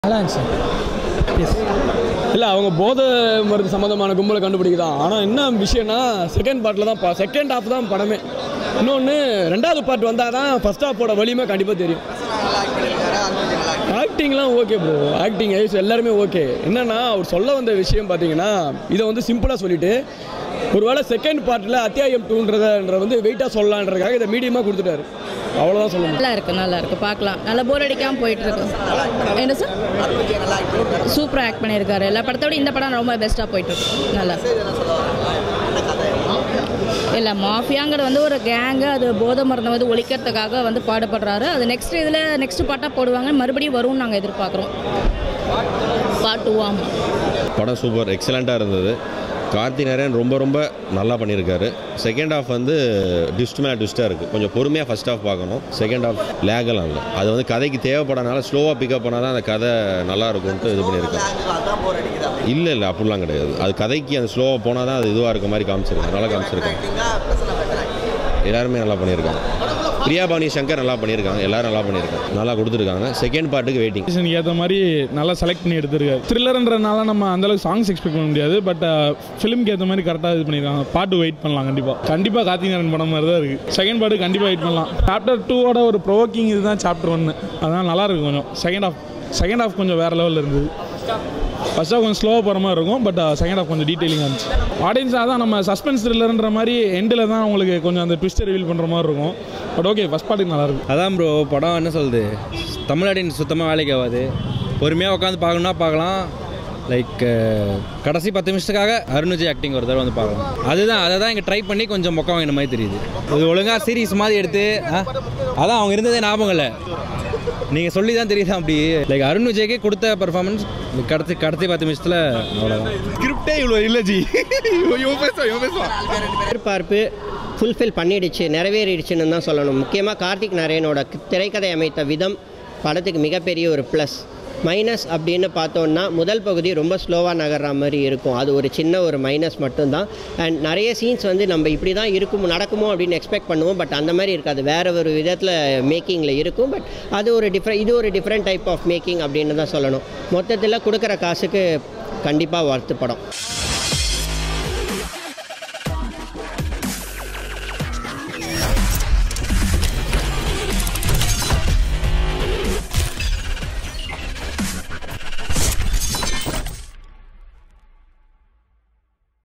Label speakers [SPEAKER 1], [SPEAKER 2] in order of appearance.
[SPEAKER 1] நல்லா இருந்துச்சு எஸ்
[SPEAKER 2] இல்லை அவங்க போதை மருந்து சம்மந்தமான கும்பலை கண்டுபிடிக்குதான் ஆனால் என்ன விஷயம்னா செகண்ட் பார்ட்டில் தான் பா செகண்ட் ஹாஃப் தான் படமே இன்னொன்று ரெண்டாவது பார்ட் வந்தால் தான் ஃபஸ்ட் ஹாஃபோட வலிமை கண்டிப்பாக தெரியும் ஆக்டிங்லாம் ஓகே ப்ரோ ஆக்டிங் ஐஸ் எல்லாருமே ஓகே என்னன்னா அவர் சொல்ல வந்த விஷயம் பார்த்தீங்கன்னா இதை வந்து சிம்பிளாக சொல்லிட்டு ஒருவேளை செகண்ட் பார்ட்டில் அத்தியாயம் டூன்றதன்ற வந்து வெயிட்டாக சொல்லலான்றதுக்காக இதை மீடியமாக கொடுத்துட்டாரு அவ்வளோதான் சொல்ல முடியும்
[SPEAKER 3] நல்லா இருக்கு நல்லா இருக்கு பார்க்கலாம் நல்லா போர் அடிக்காம போயிட்டு இருக்கு என்ன சார் சூப்பராக ஆக்ட் பண்ணியிருக்காரு எல்லா படத்தோட இந்த படம் ரொம்ப பெஸ்ட்டாக போயிட்டு இருக்கு நல்லா இல்லை மாஃபியாங்கிற வந்து ஒரு கேங்கு அது போதை மருந்தை வந்து ஒழிக்கிறதுக்காக வந்து பாடுபடுறாரு அது நெக்ஸ்ட் இதில் நெக்ஸ்ட் பாட்டாக போடுவாங்க மறுபடியும் வரும்னு நாங்கள் எதிர்பார்க்குறோம் பார்ட் டூ ஆமாம்
[SPEAKER 4] படம் சூப்பர் எக்ஸலண்ட்டாக இருந்தது கார்த்தி நரேன் ரொம்ப ரொம்ப நல்லா பண்ணியிருக்காரு செகண்ட் ஹாஃப் வந்து ட்விஸ்ட் மேலே ட்விஸ்ட்டாக இருக்குது கொஞ்சம் பொறுமையாக ஃபஸ்ட் ஹாஃப் பார்க்கணும் செகண்ட் ஹாஃப் லேகலாம் இல்லை அது வந்து கதைக்கு தேவைப்படனால ஸ்லோவாக பிக்கப் பண்ணால் தான் அந்த கதை நல்லா இருக்கும்ட்டு இது பண்ணியிருக்கேன் இல்லை இல்லை அப்படிலாம் கிடையாது அது கதைக்கு அந்த ஸ்லோவாக போனால் தான் அது இதுவாக இருக்க மாதிரி காமிச்சிருக்கேன் நல்லா காமிச்சிருக்கேன் எல்லாருமே நல்லா பண்ணியிருக்காங்க பிரியா பவானி சங்கர் நல்லா பண்ணியிருக்காங்க எல்லாரும் நல்லா பண்ணியிருக்காங்க நல்லா கொடுத்துருக்காங்க செகண்ட் பார்ட்டுக்கு வெயிட்டிங்
[SPEAKER 5] சீசனுக்கு ஏற்ற மாதிரி நல்லா செலக்ட் பண்ணி எடுத்திருக்காரு த்ரில்லர்ன்றனால நம்ம அந்தளவுக்கு சாங்ஸ் எக்ஸ்பெக்ட் பண்ண முடியாது பட் ஃபிலிம்க்கு ஏற்ற மாதிரி கரெக்டாக இது பண்ணியிருக்காங்க பாட்டு வெயிட் பண்ணலாம் கண்டிப்பாக கண்டிப்பாக கார்த்திகேயன் படம் மாதிரி தான் இருக்குது செகண்ட் பாட்டு கண்டிப்பாக வெயிட் பண்ணலாம் சாப்டர் டூவோட ஒரு ப்ரோவோக்கிங் இதுதான் சாப்டர் ஒன்று அதனால் நல்லா இருக்கு கொஞ்சம் செகண்ட் ஹாஃப் செகண்ட் ஹாஃப் கொஞ்சம் வேறு லெவலில் இருந்தது ஃபர்ஸ்ட் ஹாஃப் கொஞ்சம் ஸ்லோவாக போகிற மாதிரி இருக்கும் பட் செகண்ட் ஹாஃப் கொஞ்சம் டீட்டெயிலிங்காக இருந்துச்சு ஆடியன்ஸ் அதான் நம்ம சஸ்பென்ஸ் த்ரில்லர்ன்ற மாதிரி எண்டில் தான் உங்களுக்கு கொஞ்சம் அந்த ட்விஸ்ட்டை ரிவீல் பண்ணுற மாதிரி இருக்கும் பட் ஓகே ஃபஸ்ட் பாட்டுக்கு நல்லா இருக்கும்
[SPEAKER 6] அதான் ப்ரோ படம் என்ன சொல்லுது தமிழ்நாட்டின் சுத்தமாக வேலைக்கு ஆகாது பொறுமையாக உட்காந்து பார்க்கணும்னா பார்க்கலாம் லைக் கடைசி பத்து நிமிஷத்துக்காக அருண் விஜய் ஆக்டிங் ஒரு தடவை வந்து பார்க்கலாம் அதுதான் அதை தான் இங்கே ட்ரை பண்ணி கொஞ்சம் மொக்கம் வாங்கின மாதிரி தெரியுது இது ஒழுங்காக சீரிஸ் மாதிரி எடுத்து ஆ, அதான் அவங்க இருந்ததே ஞாபகம் இல்லை நீங்கள் சொல்லி தான் தெரியுது அப்படி லைக் அருண் விஜய்க்கு கொடுத்த பெர்ஃபார்மன்ஸ் கடைசி கடைசி பத்து நிமிஷத்தில் அவ்வளோதான்
[SPEAKER 7] ஸ்கிரிப்டே இவ்வளோ இல்லை ஜி இவன் பேசுவான் இவன் பேசுவான்
[SPEAKER 8] எதிர்பார்ப்பு ஃபுல்ஃபில் பண்ணிடுச்சு நிறைவேறிடுச்சுன்னு தான் சொல்லணும் முக்கியமாக கார்த்திக் நாராயணோட க- திரைக்கதை அமைத்த விதம் படத்துக்கு மிகப்பெரிய ஒரு ப்ளஸ் மைனஸ் அப்படின்னு பார்த்தோன்னா முதல் பகுதி ரொம்ப ஸ்லோவாக நகர்ற மாதிரி இருக்கும் அது ஒரு சின்ன ஒரு மைனஸ் மட்டும்தான் அண்ட் நிறைய சீன்ஸ் வந்து நம்ம இப்படி தான் இருக்கும் நடக்குமோ அப்படின்னு எக்ஸ்பெக்ட் பண்ணுவோம் பட் அந்த மாதிரி இருக்காது வேறு ஒரு விதத்தில் மேக்கிங்கில் இருக்கும் பட் அது ஒரு டிஃப்ரெண்ட் இது ஒரு டிஃப்ரெண்ட் டைப் ஆஃப் மேக்கிங் அப்படின்னு தான் சொல்லணும் மொத்தத்தில் கொடுக்குற காசுக்கு கண்டிப்பாக வாழ்த்து படம்